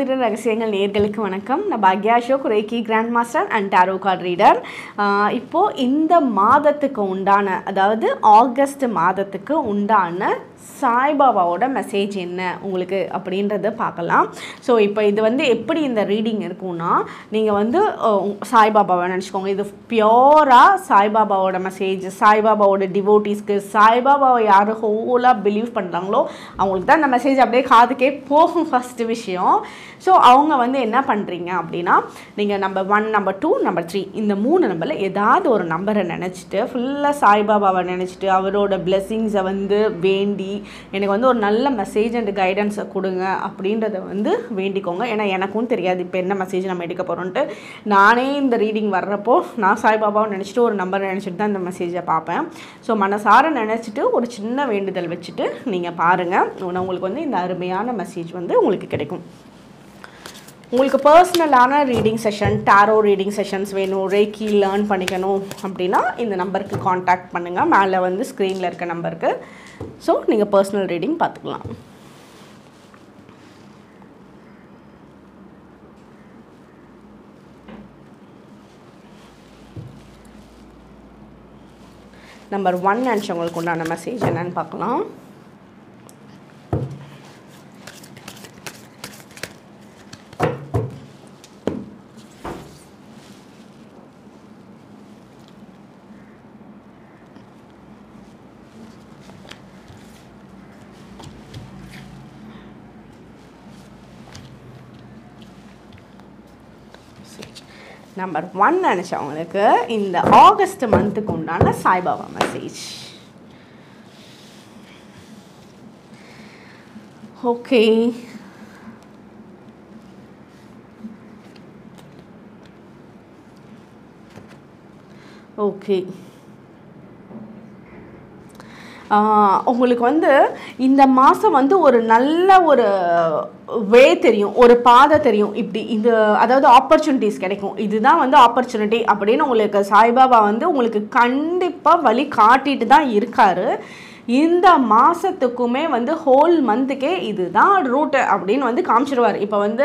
ஆயிரம் ரகசியங்கள் நேர்களுக்கு வணக்கம் நான் பாக்யா Ashok reiki grand master and tarot card reader இப்போது இந்த மாதத்துக்கு உண்டான அதாவது ஆகஸ்ட் மாதத்துக்கு உண்டான சாய்பாபாவோட மெசேஜ் என்ன உங்களுக்கு அப்படின்றத பார்க்கலாம் ஸோ இப்போ இது வந்து எப்படி இந்த ரீடிங் இருக்கும்னா நீங்கள் வந்து அஹ், உங்க- சாய்பாபாவை நினச்சிக்கோங்க இது பியோராக சாய்பாபாவோட மெசேஜ் சாய்பாபாவோட டிவோட்டிஸ்க்கு சாய்பாபாவை யார் ஹோலாக பிலீவ் பண்ணுறாங்களோ அவங்களுக்கு தான் இந்த மெசேஜ் அப்படியே காதுக்கே போகும் ஃபஸ்ட்டு விஷயம் ஸோ அவங்க வந்து என்ன பண்ணுறீங்க அப்படின்னா நீங்கள் number one number two number three இந்த மூணு நம்பரில் ஏதாவது ஒரு நம்பரை நினச்சிட்டு ஃபுல்லாக சாய்பாபாவை நினச்சிட்டு அவரோட பிளெஸ்ஸிங்ஸை வந்து வேண்டி எனக்கு வந்து ஒரு நல்ல மெசேஜ் அண்ட் கைடன்ஸை கொடுங்க அப்படின்றத வந்து வேண்டிக்கோங்க ஏன்னா எனக்கும் தெரியாது இப்போ என்ன மெசேஜ் நம்ம எடுக்க போகிறோன்ட்டு நானே இந்த ரீடிங் வர்றப்போ நான் சாய்பாபாவை நினச்சிட்டு ஒரு நம்பர் நினச்சிட்டு தான் இந்த மெசேஜை பார்ப்பேன் ஸோ மனசார நினச்சிட்டு ஒரு சின்ன வேண்டுதல் வச்சுட்டு நீங்கள் பாருங்கள் உங்களுக்கு வந்து இந்த அருமையான மெசேஜ் வந்து உங்களுக்கு கிடைக்கும் உங்களுக்கு பர்சனலான reading session tarot reading sessions வேணும் ரேக்கி லேர்ன் பண்ணிக்கணும் அப்படின்னா இந்த நம்பருக்கு காண்டாக்ட் பண்ணுங்கள் மேலே வந்து ஸ்க்ரீனில் இருக்க நம்பருக்கு ஸோ நீங்கள் பர்சனல் ரீடிங் பார்த்துக்கலாம் நம்பர் ஒன் நினச்சவங்களுக்கு உண்டான மெசேஜ் என்னன்னு பார்க்கலாம் நம்பர் ஒன் நினச்சவங்களுக்கு இந்த ஆகஸ்ட் மந்த்துக்கு உண்டான Saibaba message okay okay ah உங்களுக்கு வந்து இந்த மாதம் வந்து ஒரு நல்ல ஒரு வே தெரியும் ஒரு பாதை தெரியும் இப்படி இது அதாவது ஆப்பர்ச்சுனிட்டிஸ் கிடைக்கும் இதுதான் வந்து ஆப்பர்ச்சுனிட்டி அப்படின்னு உங்களுக்கு சாய்பாபா வந்து உங்களுக்கு கண்டிப்பாக வழி காட்டிட்டு தான் இருக்காரு இந்த மாதத்துக்குமே வந்து ஹோல் மந்த்துக்கே இதுதான் ரூட்டு அப்படின்னு வந்து காமிச்சிருவார் இப்போ வந்து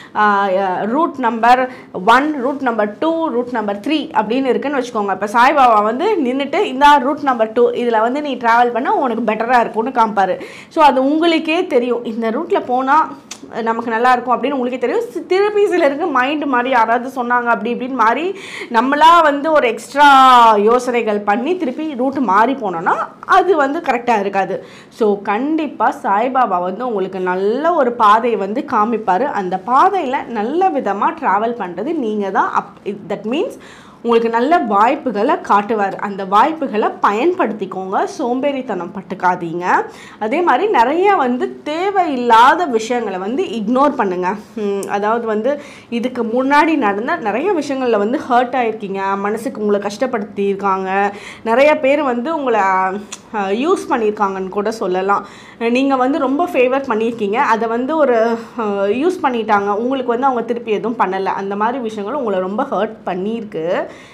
root number one root number two root number three அப்படின்னு இருக்குன்னு வச்சுக்கோங்க இப்போ சாய்பாபா வந்து நின்றுட்டு இந்த ரூட் நம்பர் டூ இதில் வந்து நீ ட்ராவல் பண்ணால் உனக்கு பெட்டராக இருக்கும்னு காமிப்பார் ஸோ அது உங்களுக்கே தெரியும் இந்த ரூட்டில் போனால் நமக்கு நல்லா இருக்கும் அப்படின்னு உங்களுக்கே தெரியும் சி- திருப்பி சிலருக்கு மைண்டு மாதிரி யாராவது சொன்னாங்க அப்படி இப்படின்னு மாறி நம்மளா வந்து ஒரு எக்ஸ்ட்ரா யோசனைகள் பண்ணி திருப்பி ரூட் மாறி போனோம்னா அது வந்து கரெக்டாக இருக்காது ஸோ கண்டிப்பாக சாய்பாபா வந்து உங்களுக்கு நல்ல ஒரு பாதையை வந்து காமிப்பார் அந்த பாதையில் நல்ல விதமாக ட்ராவல் பண்ணுறது நீங்கள் தான் அப் தட் மீன்ஸ் உங்களுக்கு நல்ல வாய்ப்புகளை காட்டுவார் அந்த வாய்ப்புகளை பயன்படுத்திக்கோங்க சோம்பேறித்தனம் பட்டுக்காதீங்க அதே மாதிரி நிறைய வந்து தேவையில்லாத விஷயங்களை வந்து இக்னோர் பண்ணுங்க ஹம், அதாவது வந்து இதுக்கு முன்னாடி நடந்த நிறைய விஷயங்களில் வந்து ஹர்ட் ஆயிருக்கீங்க மனசுக்கு உங்களை கஷ்டப்படுத்தியிருக்காங்க நிறைய பேர் வந்து உங்களை யூஸ் பண்ணியிருக்காங்கன்னு கூட சொல்லலாம் நீங்கள் வந்து ரொம்ப ஃபேவர் பண்ணியிருக்கீங்க அதை வந்து ஒரு யூஸ் பண்ணிட்டாங்க உங்களுக்கு வந்து அவங்க திருப்பி எதுவும் பண்ணலை அந்த மாதிரி விஷயங்களும் உங்களை ரொம்ப ஹர்ட் பண்ணியிருக்கு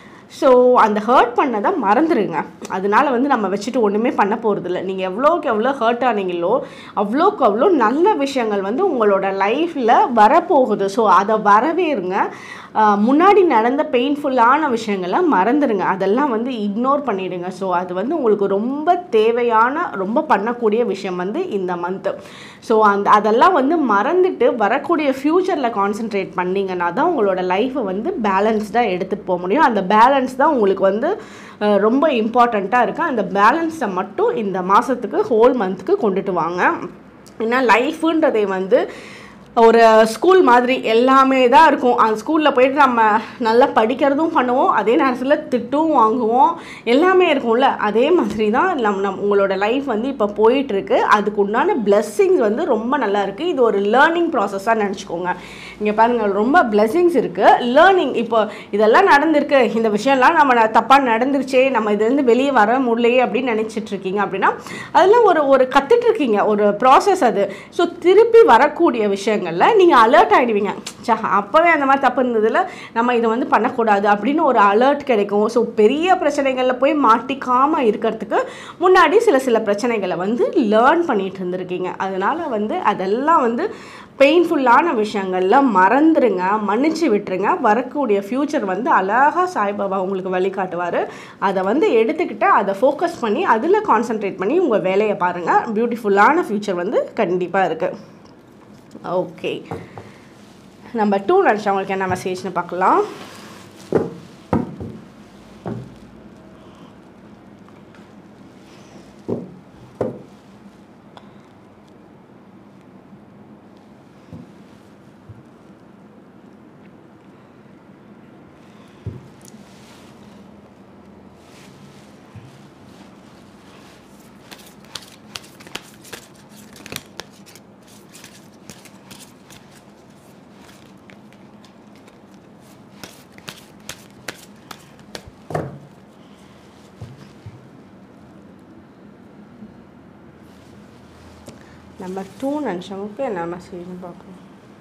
ஸோ அந்த ஹர்ட் பண்ணதை மறந்துடுங்க அதனால வந்து நம்ம வச்சுட்டு ஒன்றுமே பண்ண போகிறதில்ல நீங்கள் எவ்வளோக்கு எவ்வளோ ஹர்ட் ஆனீங்களோ அவ்வளோக்கு அவ்வளோ நல்ல விஷயங்கள் வந்து உங்களோட லைஃப்பில் வரப்போகுது ஸோ அதை வரவேறுங்க ஆஹ் முன்னாடி நடந்த பெயின்ஃபுல்லான விஷயங்களை மறந்துடுங்க அதெல்லாம் வந்து இக்னோர் பண்ணிடுங்க ஸோ அது வந்து உங்களுக்கு ரொம்ப தேவையான ரொம்ப பண்ணக்கூடிய விஷயம் வந்து இந்த மந்த்து ஸோ அந்த அதெல்லாம் வந்து மறந்துட்டு வரக்கூடிய ஃப்யூச்சரில் கான்சென்ட்ரேட் பண்ணிங்கன்னா தான் உங்களோட லைஃப்பை வந்து பேலன்ஸ்டாக எடுத்துகிட்டு போக முடியும் அந்த பேலன்ஸ் தான் உங்களுக்கு வந்து அஹ், ரொம்ப இம்பார்ட்டண்ட்டாக இருக்குது அந்த பேலன்ஸை மட்டும் இந்த மாதத்துக்கு ஹோல் மந்த்துக்கு கொண்டுட்டு வாங்க ஏன்னா லைஃபுன்றதை வந்து ஒரு ஸ்கூல் மாதிரி எல்லாமே தான் இருக்கும் அந்த ஸ்கூலில் போயிட்டு நம்ம நல்லா படிக்கிறதும் பண்ணுவோம் அதே நேரத்தில் திட்டும் வாங்குவோம் எல்லாமே இருக்கும்ல அதே மாதிரி தான் நம் நம் உங்களோட லைஃப் வந்து இப்போ போயிட்டுருக்கு அதுக்கு உண்டான blessings வந்து ரொம்ப நல்லா இருக்குது இது ஒரு லேர்னிங் ப்ராசஸாக நினச்சிக்கோங்க இங்கே பாருங்கள் ரொம்ப blessings இருக்குது லேர்னிங் இப்போ இதெல்லாம் நடந்திருக்கு இந்த விஷயம்லாம் நம்ம தப்பாக நடந்துருச்சே நம்ம இதுலேருந்து வெளியே வர முடியலையே அப்படின்னு நினச்சிட்டு இருக்கீங்க அப்படின்னா அதெல்லாம் ஒரு ஒரு கற்றுட்டு இருக்கீங்க ஒரு ப்ராசஸ் அது ஸோ திருப்பி வரக்கூடிய விஷயங்கள் விஷயங்களில் நீங்கள் அலர்ட் ஆகிடுவீங்க சே அப்போவே அந்த மாதிரி தப்பு இருந்ததில் நம்ம இதை வந்து பண்ணக்கூடாது அப்படின்னு ஒரு அலர்ட் கிடைக்கும் ஸோ பெரிய பிரச்சனைகளில் போய் மாட்டிக்காமல் இருக்கிறதுக்கு முன்னாடி சில சில பிரச்சனைகளை வந்து லேர்ன் பண்ணிட்டு இருந்திருக்கீங்க அதனால் வந்து அதெல்லாம் வந்து பெயின்ஃபுல்லான விஷயங்களில் மறந்துடுங்க மன்னிச்சு விட்டுருங்க வரக்கூடிய ஃப்யூச்சர் வந்து அழகாக சாய்பாபா உங்களுக்கு வழிகாட்டுவார் அதை வந்து எடுத்துக்கிட்டு அதை ஃபோக்கஸ் பண்ணி அதில் கான்சென்ட்ரேட் பண்ணி உங்கள் வேலையை பாருங்கள் பியூட்டிஃபுல்லான ஃப்யூச்சர் வந்து கண்டிப்பாக இருக்குது ஓகே நம்பர் டூ நினச்சவங்களுக்கு என்ன மெசேஜ்னு பார்க்கலாம் நம்பர் டூ நினச்சவங்களுக்கு என்ன மெசேஜ்னு பார்க்கலாம்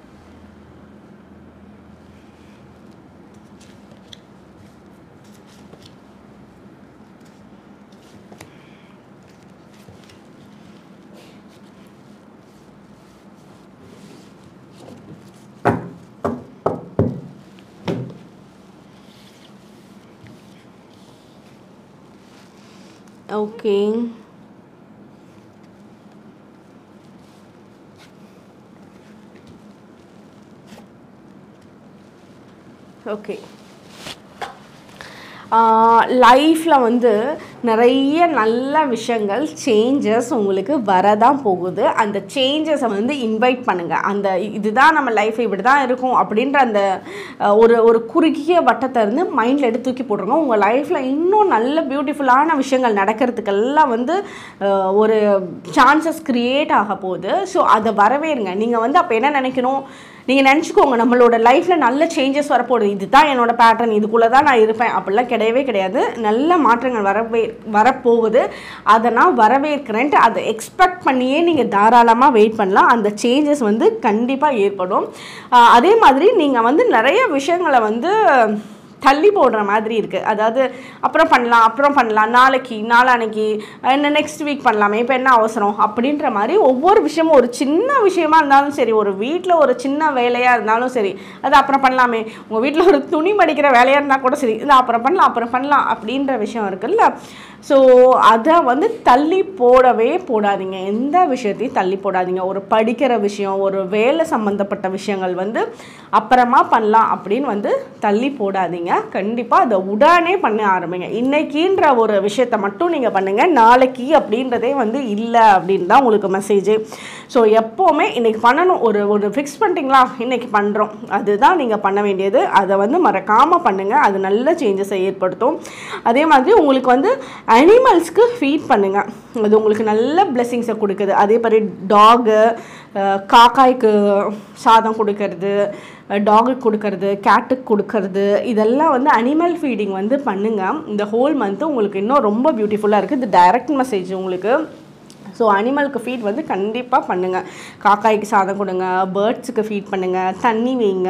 ஓகே ஓகே லைஃப்பில் வந்து நிறைய நல்ல விஷயங்கள் சேஞ்சஸ் உங்களுக்கு வரதான் போகுது அந்த சேஞ்சஸை வந்து இன்வைட் பண்ணுங்கள் அந்த இதுதான் நம்ம லைஃப் இப்படி தான் இருக்கும் அப்படின்ற அந்த அஹ், ஒரு ஒரு குறுகிய வட்டத்தை இருந்து மைண்டில் எடுத்து தூக்கி போட்டுருங்க உங்கள் லைஃப்பில் இன்னும் நல்ல பியூட்டிஃபுல்லான விஷயங்கள் நடக்கிறதுக்கெல்லாம் வந்து அஹ், ஒரு சான்சஸ் க்ரியேட் ஆக போகுது ஸோ அதை வரவேறுங்க நீங்கள் வந்து அப்போ என்ன நினைக்கணும் நீங்கள் நினச்சிக்கோங்க நம்மளோட லைஃப்பில் நல்ல சேஞ்சஸ் வரப்போகுது இதுதான் என்னோட பேட்டர்ன் இதுக்குள்ளே தான் நான் இருப்பேன் அப்படிலாம் கிடையவே கிடையாது நல்ல மாற்றங்கள் வரவே வரப்போகுது அதை நான் வரவேற்கிறேன்ட்டு அதை எக்ஸ்பெக்ட் பண்ணியே நீங்கள் தாராளமாக வெயிட் பண்ணலாம் அந்த சேஞ்சஸ் வந்து கண்டிப்பாக ஏற்படும் ஆஹ் அதே மாதிரி நீங்கள் வந்து நிறைய விஷயங்களை வந்து தள்ளி போடுற மாதிரி இருக்குது அதாவது அப்புறம் பண்ணலாம் அப்புறம் பண்ணலாம் நாளைக்கு நாளான்னைக்கு என்ன நெக்ஸ்ட் வீக் பண்ணலாமே இப்போ என்ன அவசரம் அப்படின்ற மாதிரி ஒவ்வொரு விஷயமும் ஒரு சின்ன விஷயமா இருந்தாலும் சரி ஒரு வீட்டில் ஒரு சின்ன வேலையாக இருந்தாலும் சரி அது அப்புறம் பண்ணலாமே உங்கள் வீட்டில் ஒரு துணி மடிக்கிற வேலையாக இருந்தால் கூட சரி இல்லை அப்புறம் பண்ணலாம் அப்புறம் பண்ணலாம் அப்படின்ற விஷயம் இருக்குல்ல ஸோ அதை வந்து தள்ளி போடவே போடாதீங்க எந்த விஷயத்தையும் தள்ளி போடாதீங்க ஒரு படிக்கிற விஷயம் ஒரு வேலை சம்மந்தப்பட்ட விஷயங்கள் வந்து அப்புறமா பண்ணலாம் அப்படின்னு வந்து தள்ளி போடாதீங்க கண்டிப்பாக அதை உடனே பண்ண ஆரம்பிங்க இன்னைக்குன்ற ஒரு விஷயத்தை மட்டும் நீங்கள் பண்ணுங்கள் நாளைக்கு அப்படின்றதே வந்து இல்லை அப்படின்னு தான் உங்களுக்கு மெசேஜ் ஸோ எப்போவுமே இன்னைக்கு பண்ணணும் ஒரு ஒரு ஃபிக்ஸ் பண்ணிட்டீங்களா இன்னைக்கு பண்ணுறோம் அதுதான் நீங்கள் பண்ண வேண்டியது அதை வந்து மறக்காமல் பண்ணுங்கள் அது நல்ல சேஞ்சஸை ஏற்படுத்தும் அதே மாதிரி உங்களுக்கு வந்து அனிமல்ஸ்க்கு ஃபீட் பண்ணுங்கள் அது உங்களுக்கு நல்ல பிளெஸ்ஸிங்ஸை கொடுக்குது அதே மாதிரி டாகு காக்காய்க்கு சாதம் கொடுக்கறது டாகுக்கு கொடுக்கறது கேட்டுக்கு கொடுக்கறது இதெல்லாம் வந்து அனிமல் ஃபீடிங் வந்து பண்ணுங்கள் இந்த ஹோல் மந்த்து உங்களுக்கு இன்னும் ரொம்ப பியூட்டிஃபுல்லாக இருக்குது இது டைரக்ட் மெசேஜ் உங்களுக்கு ஸோ அனிமலுக்கு ஃபீட் வந்து கண்டிப்பாக பண்ணுங்கள் காக்காய்க்கு சாதம் கொடுங்க பேர்ட்ஸுக்கு ஃபீட் பண்ணுங்கள் தண்ணி வைங்க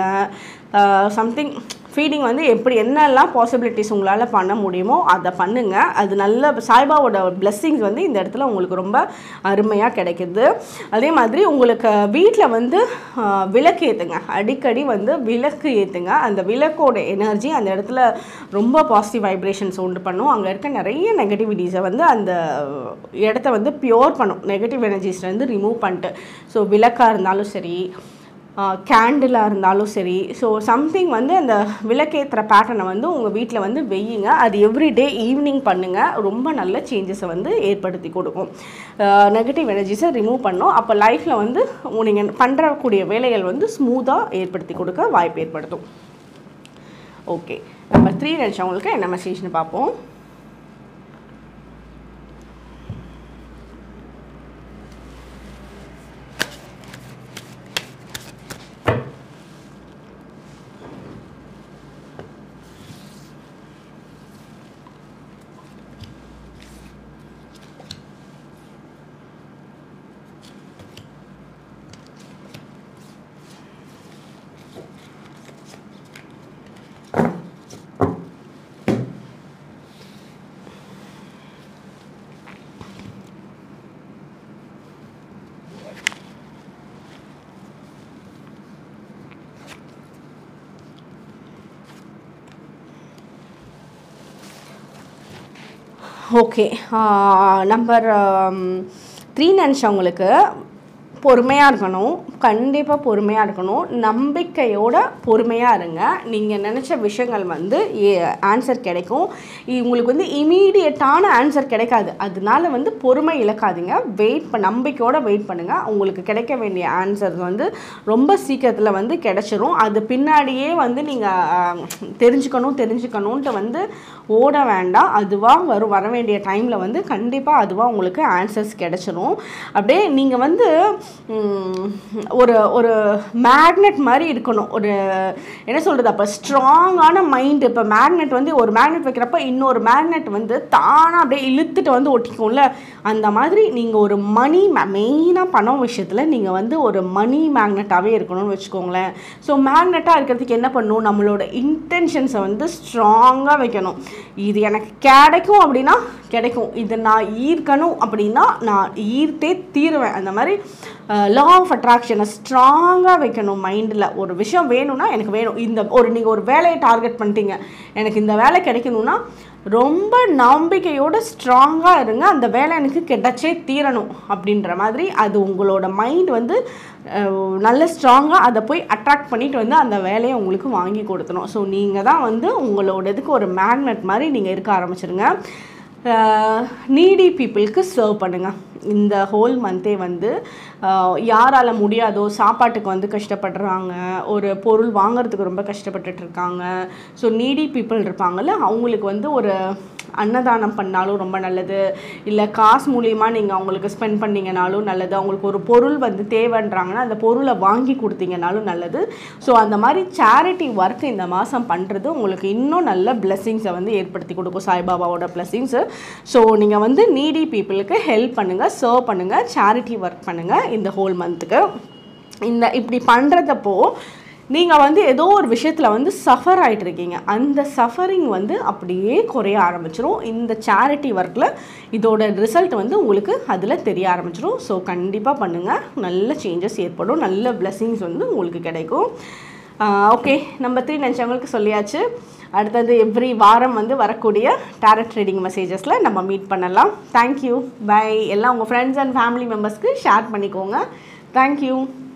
சம்திங் ஃபீடிங் வந்து எப்படி என்னெல்லாம் பாசிபிலிட்டிஸ் உங்களால் பண்ண முடியுமோ அதை பண்ணுங்கள் அது நல்ல சாய்பாவோட blessings வந்து இந்த இடத்துல உங்களுக்கு ரொம்ப அருமையாக கிடைக்குது அதே மாதிரி உங்களுக்கு வீட்டில் வந்து ஆஹ், விளக்கு ஏற்றுங்க அடிக்கடி வந்து விளக்கு ஏற்றுங்க அந்த விளக்கோட எனர்ஜி அந்த இடத்துல ரொம்ப பாசிட்டிவ் வைப்ரேஷன்ஸ் உண்டு பண்ணும் அங்கே இருக்க நிறைய நெகட்டிவிட்டிஸை வந்து அந்த இடத்த வந்து பியோர் பண்ணும் நெகட்டிவ் எனர்ஜிஸ்லேருந்து ரிமூவ் பண்ணிட்டு ஸோ விளக்காக இருந்தாலும் சரி கேண்டிலாக இருந்தாலும் சரி ஸோ சம்திங் வந்து அந்த விளக்கேற்றுற பேட்டர்னை வந்து உங்கள் வீட்டில் வந்து வெய்யுங்க அது எவ்ரிடே ஈவினிங் பண்ணுங்கள் ரொம்ப நல்ல சேஞ்சஸை வந்து ஏற்படுத்தி கொடுக்கும் நெகட்டிவ் எனர்ஜிஸை ரிமூவ் பண்ணும் அப்போ லைஃப்பில் வந்து நீங்கள் பண்ணுறக்கூடிய வேலைகள் வந்து ஸ்மூத்தாக ஏற்படுத்தி கொடுக்க வாய்ப்பு ஏற்படுத்தும் ஓகே நம்பர் த்ரீ நினச்சவங்களுக்கு என்ன மெசேஜ்னு பார்ப்போம் ஓகே நம்பர் த்ரீ நினச்சவங்களுக்கு பொறுமையாக இருக்கணும் கண்டிப்பாக பொறுமையாக இருக்கணும் நம்பிக்கையோட பொறுமையாக இருங்க நீங்கள் நினச்ச விஷயங்கள் வந்து ஆன்சர் கிடைக்கும் இ- உங்களுக்கு வந்து இமீடியட்டான ஆன்சர் கிடைக்காது அதனால வந்து பொறுமை இழக்காதீங்க வெயிட் ப நம்பிக்கையோட வெயிட் பண்ணுங்கள் உங்களுக்கு கிடைக்க வேண்டிய ஆன்சர் வந்து ரொம்ப சீக்கிரத்தில் வந்து கிடைச்சிரும் அது பின்னாடியே வந்து நீங்கள் தெரிஞ்சுக்கணும் தெரிஞ்சுக்கணுன்ட்டு வந்து ஓட வேண்டாம் அதுவாக வரும் வர வேண்டிய டைமில் வந்து கண்டிப்பாக அதுவாக உங்களுக்கு ஆன்சர்ஸ் கிடைச்சிரும் அப்படியே நீங்கள் வந்து ம், ஒரு ஒரு மேக்னெட் மாதிரி இருக்கணும் ஒரு என்ன சொல்கிறது அப்போ ஸ்ட்ராங்கான மைண்டு இப்போ மேக்னெட் வந்து ஒரு மேக்னெட் வைக்கிறப்ப இன்னொரு மேக்னெட் வந்து தானாக அப்படியே இழுத்துட்டு வந்து ஒட்டிக்கும்ல அந்த மாதிரி நீங்கள் ஒரு மணி மெயினாக பணம் விஷயத்தில் நீங்கள் வந்து ஒரு மணி மேக்னெட்டாகவே இருக்கணும்னு வச்சுக்கோங்களேன் ஸோ மேக்னெட்டாக இருக்கிறதுக்கு என்ன பண்ணணும் நம்மளோட இன்டென்ஷன்ஸை வந்து ஸ்ட்ராங்காக வைக்கணும் இது எனக்கு கிடைக்கும் அப்படின்னா கிடைக்கும் இது நான் ஈர்க்கணும் அப்படின்னா நான் ஈர்த்தே தீருவேன் அந்த மாதிரி லா ஆஃப் அட்ராக்ஷனை ஸ்ட்ராங்காக வைக்கணும் மைண்டில் ஒரு விஷயம் வேணும்னா எனக்கு வேணும் இந்த ஒரு நீங்கள் ஒரு வேலையை டார்கெட் பண்ணிட்டீங்க எனக்கு இந்த வேலை கிடைக்கணும்னா ரொம்ப நம்பிக்கையோட ஸ்ட்ராங்காக இருங்க அந்த வேலை எனக்கு கிடைச்சே தீரணும் அப்படின்ற மாதிரி அது உங்களோட மைண்ட் வந்து அஹ், நல்ல ஸ்ட்ராங்காக அதை போய் அட்ராக்ட் பண்ணிட்டு வந்து அந்த வேலையை உங்களுக்கு வாங்கி கொடுத்தணும் ஸோ நீங்கள் தான் வந்து உங்களோட இதுக்கு ஒரு மேக்னெட் மாதிரி நீங்கள் இருக்க ஆரம்பிச்சிருங்க நீடி பீப்புளுக்கு சர்வ் பண்ணுங்கள் இந்த ஹோல் மந்த்தே வந்து ஆஹ், யாரால முடியாதோ சாப்பாட்டுக்கு வந்து கஷ்டப்படுறாங்க ஒரு பொருள் வாங்குறதுக்கு ரொம்ப கஷ்டப்பட்டுட்டு இருக்காங்க ஸோ நீடி பீப்புள் இருப்பாங்கல்ல அவங்களுக்கு வந்து ஒரு அன்னதானம் பண்ணாலும் ரொம்ப நல்லது இல்லை காசு மூலியமாக நீங்கள் அவங்களுக்கு ஸ்பெண்ட் பண்ணீங்கனாலும் நல்லது அவங்களுக்கு ஒரு பொருள் வந்து தேவைன்றாங்கன்னா அந்த பொருளை வாங்கி கொடுத்தீங்கனாலும் நல்லது ஸோ அந்த மாதிரி சேரிட்டி ஒர்க் இந்த மாதம் பண்ணுறது உங்களுக்கு இன்னும் நல்ல பிளெஸ்ஸிங்ஸை வந்து ஏற்படுத்தி கொடுக்கும் சாய்பாபாவோட பிளெஸ்ஸிங்ஸு ஸோ நீங்கள் வந்து நீடி பீப்புளுக்கு ஹெல்ப் பண்ணுங்கள் சர்வ் பண்ணுங்கள் சேரிட்டி ஒர்க் பண்ணுங்கள் இந்த ஹோல் மந்த்துக்கு இந்த இப்படி பண்ணுறதப்போ நீங்கள் வந்து ஏதோ ஒரு விஷயத்தில் வந்து சஃபர் ஆயிட்டு இருக்கீங்க அந்த சஃபரிங் வந்து அப்படியே குறைய ஆரம்பிச்சிரும் இந்த சேரிட்டி ஒர்க்கில் இதோட ரிசல்ட் வந்து உங்களுக்கு அதில் தெரிய ஆரம்பிச்சிரும் ஸோ கண்டிப்பாக பண்ணுங்கள் நல்ல சேஞ்சஸ் ஏற்படும் நல்ல blessings வந்து உங்களுக்கு கிடைக்கும் ஓகே நம்ம த்ரீ நினச்சவங்களுக்கு சொல்லியாச்சு அடுத்தது எவ்ரி வாரம் வந்து வரக்கூடிய டேரட் ட்ரேடிங் மெசேஜஸில் நம்ம மீட் பண்ணலாம் தேங்க்யூ பை எல்லாம் உங்கள் ஃப்ரெண்ட்ஸ் அண்ட் ஃபேமிலி மெம்பர்ஸ்க்கு ஷேர் பண்ணிக்கோங்க தேங்க்யூ